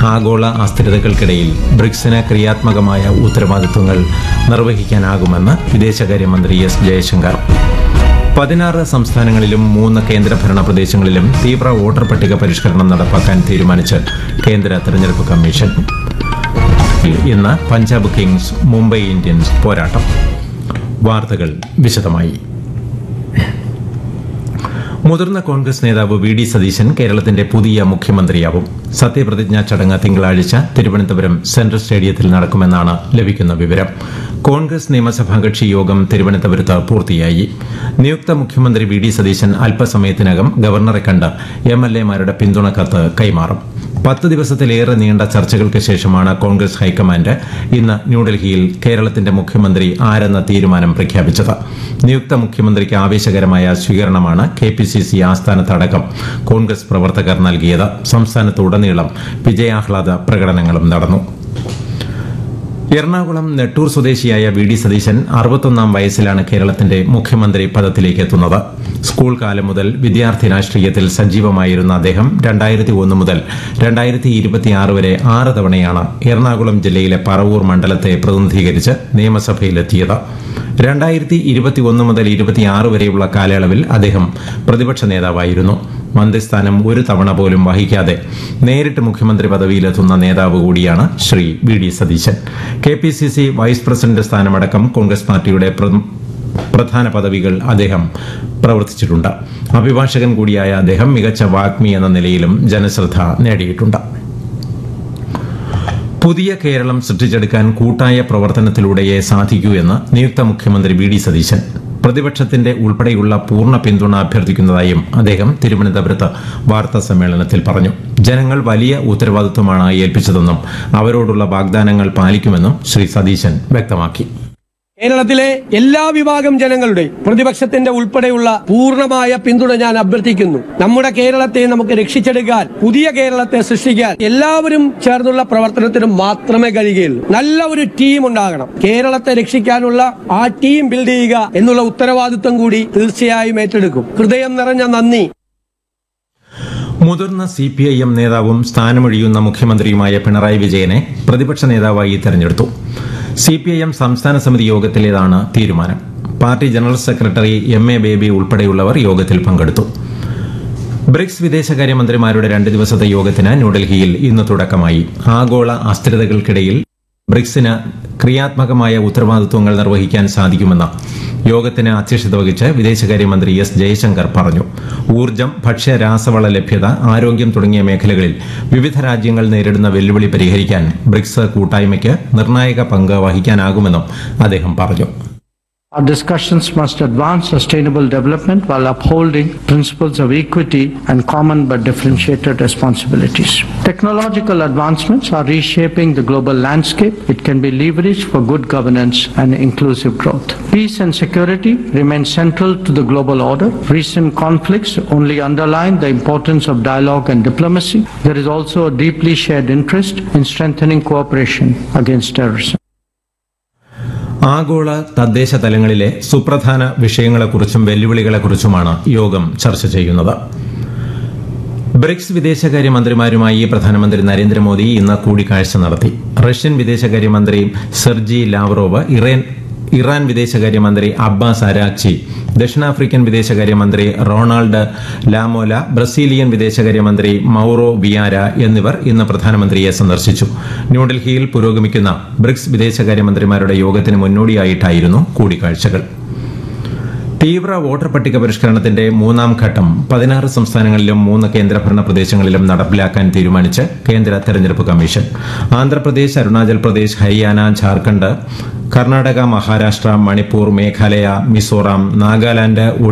ആഗോള അസ്ഥിരതകൾക്കിടയിൽ ബ്രിക്സിന് ക്രിയാത്മകമായ ഉത്തരവാദിത്വങ്ങൾ നിർവഹിക്കാനാകുമെന്ന് വിദേശകാര്യമന്ത്രി എസ് ജയശങ്കർ പതിനാറ് സംസ്ഥാനങ്ങളിലും മൂന്ന് കേന്ദ്രഭരണ പ്രദേശങ്ങളിലും തീവ്ര വോട്ടർ പട്ടിക പരിഷ്കരണം നടപ്പാക്കാൻ തീരുമാനിച്ച് കേന്ദ്ര തെരഞ്ഞെടുപ്പ് കമ്മീഷൻ ഇന്ന് പഞ്ചാബ് കിങ്സ് മുംബൈ ഇന്ത്യൻസ് പോരാട്ടം വാർത്തകൾ വിശദമായി മുതിർന്ന കോൺഗ്രസ് നേതാവ് വി ഡി സതീശൻ കേരളത്തിന്റെ പുതിയ മുഖ്യമന്ത്രിയാവും സത്യപ്രതിജ്ഞാ ചടങ്ങ് തിങ്കളാഴ്ച തിരുവനന്തപുരം സെൻട്രൽ സ്റ്റേഡിയത്തിൽ നടക്കുമെന്നാണ് ലഭിക്കുന്ന വിവരം കോൺഗ്രസ് നിയമസഭാ കക്ഷി യോഗം തിരുവനന്തപുരത്ത് പൂർത്തിയായി നിയുക്ത മുഖ്യമന്ത്രി വി ഡി സതീശൻ അല്പസമയത്തിനകം ഗവർണറെ കണ്ട് എം എൽ എമാരുടെ പിന്തുണ കത്ത് കൈമാറും പത്ത് ദിവസത്തിലേറെ നീണ്ട ചർച്ചകൾക്ക് ശേഷമാണ് കോൺഗ്രസ് ഹൈക്കമാൻഡ് ഇന്ന് ന്യൂഡൽഹിയിൽ കേരളത്തിന്റെ മുഖ്യമന്ത്രി ആരെന്ന തീരുമാനം പ്രഖ്യാപിച്ചത് നിയുക്ത മുഖ്യമന്ത്രിക്ക് ആവേശകരമായ സ്വീകരണമാണ് കെ പി സി സി ആസ്ഥാനത്തടക്കം കോൺഗ്രസ് പ്രവർത്തകർ നൽകിയത് സംസ്ഥാനത്തുടനീളം വിജയാഹ്ലാദ പ്രകടനങ്ങളും നടന്നു എറണാകുളം നെട്ടൂർ സ്വദേശിയായ വി ഡി സതീശൻ അറുപത്തൊന്നാം വയസ്സിലാണ് കേരളത്തിന്റെ മുഖ്യമന്ത്രി പദത്തിലേക്ക് എത്തുന്നത് സ്കൂൾ കാലം മുതൽ വിദ്യാർത്ഥി രാഷ്ട്രീയത്തിൽ സജീവമായിരുന്ന അദ്ദേഹം രണ്ടായിരത്തി ഒന്ന് മുതൽ രണ്ടായിരത്തി ഇരുപത്തിയാറ് വരെ ആറ് തവണയാണ് എറണാകുളം ജില്ലയിലെ പറവൂർ മണ്ഡലത്തെ പ്രതിനിധീകരിച്ച് നിയമസഭയിലെത്തിയത് രണ്ടായിരത്തി ഇരുപത്തിയൊന്ന് മുതൽ ഇരുപത്തിയാറ് വരെയുള്ള കാലയളവിൽ അദ്ദേഹം പ്രതിപക്ഷ നേതാവായിരുന്നു മന്ത്രിസ്ഥാനം ഒരു തവണ പോലും വഹിക്കാതെ നേരിട്ട് മുഖ്യമന്ത്രി പദവിയിലെത്തുന്ന നേതാവ് കൂടിയാണ് Shri V D Satheesan K P C C vice president സ്ഥാനമടക്കം കോൺഗ്രസ് പാർട്ടിയുടെ പ്ര- പ്രധാന പദവികൾ അദ്ദേഹം പ്രവർത്തിച്ചിട്ടുണ്ട് അഭിഭാഷകൻ കൂടിയായ അദ്ദേഹം മികച്ച വാഗ്മി എന്ന നിലയിലും ജനശ്രദ്ധ നേടിയിട്ടുണ്ട് പുതിയ കേരളം സൃഷ്ടിച്ചെടുക്കാൻ കൂട്ടായ പ്രവർത്തനത്തിലൂടെയേ സാധിക്കൂ എന്ന് നിയുക്ത മുഖ്യമന്ത്രി വി ഡി സതീശൻ പ്രതിപക്ഷത്തിന്റെ ഉൾപ്പെടെയുള്ള പൂർണ്ണ പിന്തുണ അഭ്യർത്ഥിക്കുന്നതായും അദ്ദേഹം തിരുവനന്തപുരത്ത് വാർത്താ സമ്മേളനത്തിൽ പറഞ്ഞു ജനങ്ങൾ വലിയ ഉത്തരവാദിത്വമാണ് ഏൽപ്പിച്ചതെന്നും അവരോടുള്ള വാഗ്ദാനങ്ങൾ പാലിക്കുമെന്നും ശ്രീ സതീശൻ വ്യക്തമാക്കി കേരളത്തിലെ എല്ലാ വിഭാഗം ജനങ്ങളുടെ പ്രതിപക്ഷത്തിന്റെ ഉൾപ്പെടെയുള്ള പൂർണ്ണമായ പിന്തുണ ഞാൻ അഭ്യർത്ഥിക്കുന്നു നമ്മുടെ കേരളത്തെ നമുക്ക് രക്ഷിച്ചെടുക്കാൻ പുതിയ കേരളത്തെ സൃഷ്ടിക്കാൻ എല്ലാവരും ചേർന്നുള്ള പ്രവർത്തനത്തിനും മാത്രമേ കഴിയുകയുള്ളൂ നല്ല ഒരു ടീം ഉണ്ടാകണം കേരളത്തെ രക്ഷിക്കാനുള്ള ആ ടീം ബിൽഡ് ചെയ്യുക എന്നുള്ള ഉത്തരവാദിത്വം കൂടി തീർച്ചയായും ഏറ്റെടുക്കും ഹൃദയം നിറഞ്ഞ നന്ദി മുതിർന്ന സി പി ഐ എം നേതാവും സ്ഥാനമൊഴിയുന്ന മുഖ്യമന്ത്രിയുമായ പിണറായി വിജയനെ പ്രതിപക്ഷ നേതാവായി തെരഞ്ഞെടുത്തു സി പി ഐ എം സംസ്ഥാന സമിതി യോഗത്തിലേതാണ് തീരുമാനം party general secretary M A Baby ഉൾപ്പെടെയുള്ളവർ യോഗത്തിൽ പങ്കെടുത്തു ബ്രിക്സ് വിദേശകാര്യമന്ത്രിമാരുടെ രണ്ട് ദിവസത്തെ യോഗത്തിന് ന്യൂഡൽഹിയിൽ ഇന്ന് തുടക്കമായി ആഗോള അസ്ഥിരതകൾക്കിടയിൽ ബ്രിക്സിന് ക്രിയാത്മകമായ ഉത്തരവാദിത്വങ്ങൾ നിർവഹിക്കാൻ സാധിക്കുമെന്ന് യോഗത്തിന് അധ്യക്ഷത വഹിച്ച് വിദേശകാര്യമന്ത്രി എസ് ജയശങ്കർ പറഞ്ഞു ഊർജ്ജം ഭക്ഷ്യ രാസവള ലഭ്യത ആരോഗ്യം തുടങ്ങിയ മേഖലകളിൽ വിവിധ രാജ്യങ്ങൾ നേരിടുന്ന വെല്ലുവിളി പരിഹരിക്കാൻ ബ്രിക്സ് കൂട്ടായ്മയ്ക്ക് നിർണായക പങ്ക് വഹിക്കാനാകുമെന്നും അദ്ദേഹം പറഞ്ഞു Our discussions must advance sustainable development while upholding principles of equity and common but differentiated responsibilities. Technological advancements are reshaping the global landscape. It can be leveraged for good governance and inclusive growth. Peace and security remain central to the global order. Recent conflicts only underline the importance of dialogue and diplomacy. There is also a deeply shared interest in strengthening cooperation against terrorism. ആഗോള തദ്ദേശ തലങ്ങളിലെ സുപ്രധാന വിഷയങ്ങളെക്കുറിച്ചും വെല്ലുവിളികളെക്കുറിച്ചുമാണ് യോഗം ചർച്ച ചെയ്യുന്നത് BRICS വിദേശകാര്യമന്ത്രിമാരുമായി പ്രധാനമന്ത്രി നരേന്ദ്രമോദി ഇന്ന് കൂടിക്കാഴ്ച നടത്തി റഷ്യൻ വിദേശകാര്യമന്ത്രി സെർജി ലാവ്റോവ് ഇറാൻ ഇറാൻ വിദേശകാര്യമന്ത്രി അബ്ബാസ് അരാക്ചി ദക്ഷിണാഫ്രിക്കൻ വിദേശകാര്യമന്ത്രി റൊണാൾഡ് ലാമോല ബ്രസീലിയൻ വിദേശകാര്യമന്ത്രി മൌറോ വിയാര എന്നിവർ ഇന്ന് പ്രധാനമന്ത്രിയെ സന്ദർശിച്ചു ന്യൂഡൽഹിയിൽ പുരോഗമിക്കുന്ന ബ്രിക്സ് വിദേശകാര്യമന്ത്രിമാരുടെ യോഗത്തിന് മുന്നോടിയായിട്ടായിരുന്നു കൂടിക്കാഴ്ചകൾ തീവ്ര വോട്ടർ പട്ടിക പരിഷ്കരണത്തിന്റെ മൂന്നാം ഘട്ടം പതിനാറ് സംസ്ഥാനങ്ങളിലും മൂന്ന് കേന്ദ്രഭരണ പ്രദേശങ്ങളിലും നടപ്പിലാക്കാൻ തീരുമാനിച്ച് കേന്ദ്ര തെരഞ്ഞെടുപ്പ് കമ്മീഷൻ ആന്ധ്രാപ്രദേശ് അരുണാചൽ പ്രദേശ് ഹരിയാന ജാർഖണ്ഡ് കർണാടക മഹാരാഷ്ട്ര മണിപ്പൂർ മേഘാലയ മിസോറാം നാഗാലാന്റ്